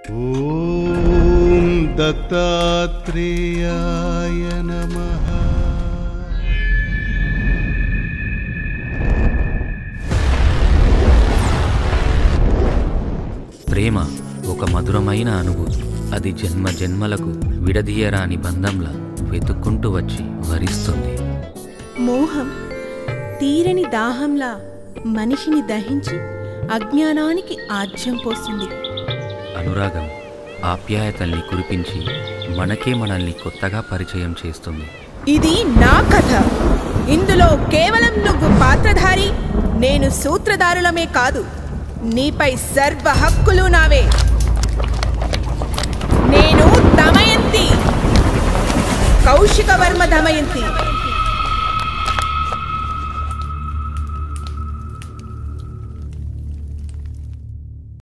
ॐ दत्तात्रेयाय नमः ప్రేమ ఒక మధురమైన అనుభూతి అది జన్మ జన్మలకు విడదీయరాని బంధంలా వెతుక్కుంటూ వచ్చి వరిస్తుంది మోహం తీరని దాహంలా మనిషిని దహించి అజ్ఞానానికి ఆజ్యం పోస్తుంది అనురాగం ఆప్యాయతల్ని కురిపించి మనకే మనల్ని కొత్తగా పరిచయం చేస్తుంది ఇది నా కథ ఇందులో కేవలం నువ్వు పాత్రధారి నేను సూత్రధారులమే కాదు నీపై సర్వ హక్కులు నావే నేను దమయంతి కౌశిక వర్మ దమయంతి